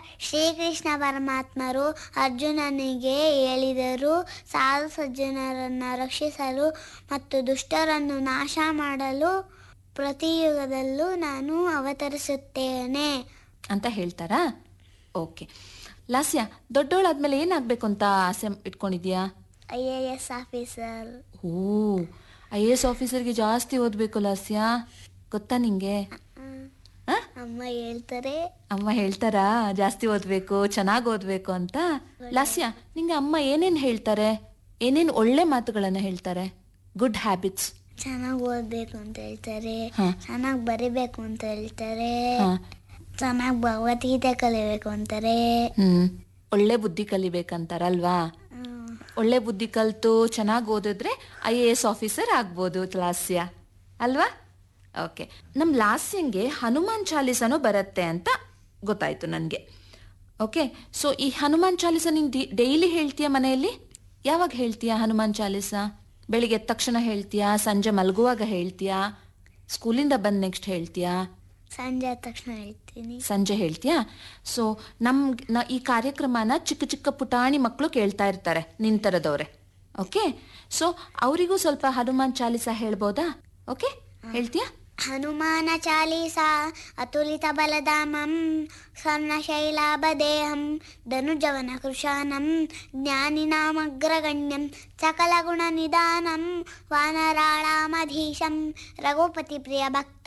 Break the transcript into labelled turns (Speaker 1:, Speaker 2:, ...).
Speaker 1: ಶ್ರೀಕೃಷ್ಣ ಪರಮಾತ್ಮರು ಅರ್ಜುನನಿಗೆ ಹೇಳಿದರು ಸಾಧು ಸಜ್ಜನರನ್ನು ರಕ್ಷಿಸಲು ಮತ್ತು ದುಷ್ಟರನ್ನು ನಾಶ ಮಾಡಲು ಪ್ರತಿಯುಗದಲ್ಲೂ ನಾನು ಅವತರಿಸುತ್ತೇನೆ
Speaker 2: ಅಂತ ಹೇಳ್ತಾರಾ ಓಕೆ ಲಾಸ್ಯ ದೊಡ್ಡೋಳಾದ್ಮೇಲೆ ಏನಾಗಬೇಕು ಅಂತ ಆಸೆ ಇಟ್ಕೊಂಡಿದ್ಯಾ
Speaker 1: ಐ ಎ ಎಸ್ ಆಫೀಸರ್
Speaker 2: ಓ ಐ ಎ ಎಸ್ ಆಫೀಸರ್ಗೆ ಜಾಸ್ತಿ ಓದಬೇಕು ಲಾಸ್ಯ ಗೊತ್ತಾ ನಿಂಗೆ ಆ?
Speaker 1: ಅಮ್ಮ ಹೇಳ್ತಾರೆ
Speaker 2: ಅಮ್ಮ ಹೇಳ್ತಾರಾ ಜಾಸ್ತಿ ಓದಬೇಕು ಚೆನ್ನಾಗಿ ಓದಬೇಕು ಅಂತ ಲಾಸ್ಯ ನಿಂಗೆ ಅಮ್ಮ ಏನೇನು ಹೇಳ್ತಾರೆ ಏನೇನು ಒಳ್ಳೆ ಮಾತುಗಳನ್ನು ಹೇಳ್ತಾರೆ ಗುಡ್ ಹ್ಯಾಬಿಟ್ಸ್
Speaker 1: ಚೆನ್ನಾಗಿ ಓದಬೇಕು ಅಂತ ಹೇಳ್ತಾರೆ
Speaker 2: ಹಾ.
Speaker 1: ಚೆನ್ನಾಗಿ ಬರಿಬೇಕು ಅಂತ ಹೇಳ್ತಾರೆ
Speaker 2: ಹಾ
Speaker 1: ಚೆನ್ನಾಗಿ ಭಗವದ್ಗೀತೆ ಕಲಿಬೇಕು ಅಂತಾರೆ
Speaker 2: ಹ್ಮ್ ಒಳ್ಳೆ ಬುದ್ಧಿ ಕಲಿಬೇಕಂತಾರಲ್ವಾ
Speaker 1: ಹ್ಮ್.
Speaker 2: ಒಳ್ಳೆ ಬುದ್ಧಿ ಕಲ್ತು ಚೆನ್ನಾಗಿ ಓದಿದ್ರೆ ಐ ಎ ಎಸ್ ಆಫೀಸರ್ ಆಗ್ಬೋದು ಲಾಸ್ಯ ಅಲ್ವಾ ಓಕೆ ನಮ್ಮ ಲಾಸ್ಯಂಗೆ ಹನುಮಾನ್ ಚಾಲೀಸನೂ ಬರುತ್ತೆ ಅಂತ ಗೊತ್ತಾಯ್ತು ನನಗೆ ಓಕೆ ಸೊ ಈ ಹನುಮಾನ್ ಚಾಲೀಸ ನೀನು ಡೈಲಿ ಹೇಳ್ತೀಯ ಮನೆಯಲ್ಲಿ ಯಾವಾಗ ಹೇಳ್ತೀಯಾ ಹನುಮಾನ್ ಚಾಲೀಸ ಬೆಳಿಗ್ಗೆ ಎದ್ದ ತಕ್ಷಣ ಹೇಳ್ತೀಯಾ ಸಂಜೆ ಮಲಗುವಾಗ ಹೇಳ್ತೀಯಾ ಸ್ಕೂಲಿಂದ ಬಂದು ನೆಕ್ಸ್ಟ್ ಹೇಳ್ತೀಯಾ
Speaker 1: ಸಂಜೆ ಆದ ತಕ್ಷಣ ಹೇಳ್ತೀನಿ
Speaker 2: ಸಂಜೆ ಹೇಳ್ತೀಯಾ ಸೊ ನಮ್ ನ ಈ ಕಾರ್ಯಕ್ರಮನ ಚಿಕ್ಕ ಚಿಕ್ಕ ಪುಟಾಣಿ ಮಕ್ಕಳು ಕೇಳ್ತಾ ಇರ್ತಾರೆ ನಿನ್ ಥರದವ್ರೆ ಓಕೆ ಸೊ ಅವರಿಗೂ ಸ್ವಲ್ಪ ಹನುಮಾನ್ ಚಾಲೀಸ ಹೇಳ್ಬೋದಾ ಓಕೆ ಹೇಳ್ತೀಯಾ
Speaker 1: ಹನುಮಾನ ಚಾಲೀಸ ಅತುಲಿತ ಬಲಧಾಮಂ ಸ್ವರ್ಣಶೈಲಾಭದೇಹಂ ಧನುಜವನ ಕೃಶಾನಂ ಜ್ಞಾನಿನಾಮಗ್ರಗಣ್ಯಂ ಸಕಲಗುಣ ನಿಧಾನಂ ವಾನರಾಳಾಮಧೀಶಂ ರಘುಪತಿ ಪ್ರಿಯ ಭಕ್ತ